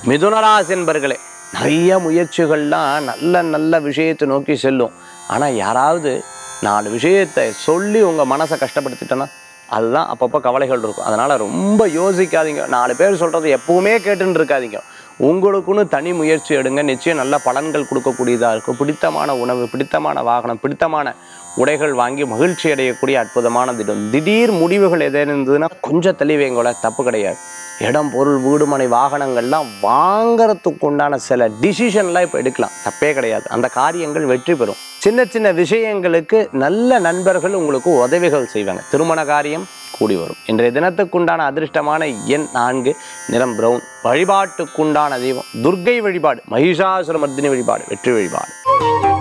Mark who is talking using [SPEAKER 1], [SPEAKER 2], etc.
[SPEAKER 1] மிதுனராசி என்பர்களே நிறைய முயற்சிகள்லாம் நல்ல நல்ல விஷயத்தை நோக்கி செல்லும் ஆனால் யாராவது நாலு விஷயத்தை சொல்லி உங்கள் மனசை கஷ்டப்படுத்திட்டேன்னா அதுதான் அப்பப்போ கவலைகள் இருக்கும் அதனால் ரொம்ப யோசிக்காதீங்க நாலு பேர் சொல்கிறது எப்பவுமே கேட்டுன்னு இருக்காதீங்க உங்களுக்குன்னு தனி முயற்சி எடுங்க நிச்சயம் நல்ல பலன்கள் கொடுக்கக்கூடியதாக இருக்கும் பிடித்தமான உணவு பிடித்தமான வாகனம் பிடித்தமான உடைகள் வாங்கி மகிழ்ச்சி அடையக்கூடிய அற்புதமான தினம் திடீர் முடிவுகள் எதேனும் இருந்ததுன்னா கொஞ்சம் தெளிவைங்கள தப்பு கிடையாது இடம் பொருள் வீடு மனை வாகனங்கள்லாம் வாங்கறதுக்கு உண்டான சில டிசிஷன்லாம் இப்போ எடுக்கலாம் தப்பே கிடையாது அந்த காரியங்கள் வெற்றி பெறும் சின்ன சின்ன விஷயங்களுக்கு நல்ல நண்பர்கள் உங்களுக்கு உதவிகள் செய்வாங்க திருமண காரியம் கூடி வரும் இன்றைய தினத்துக்குண்டான அதிர்ஷ்டமான எண் நான்கு நிறம் பிரவுன் வழிபாட்டுக்குண்டான தெய்வம் துர்க்கை வழிபாடு மகிஷாசுரமர்தினி வழிபாடு வெற்றி வழிபாடு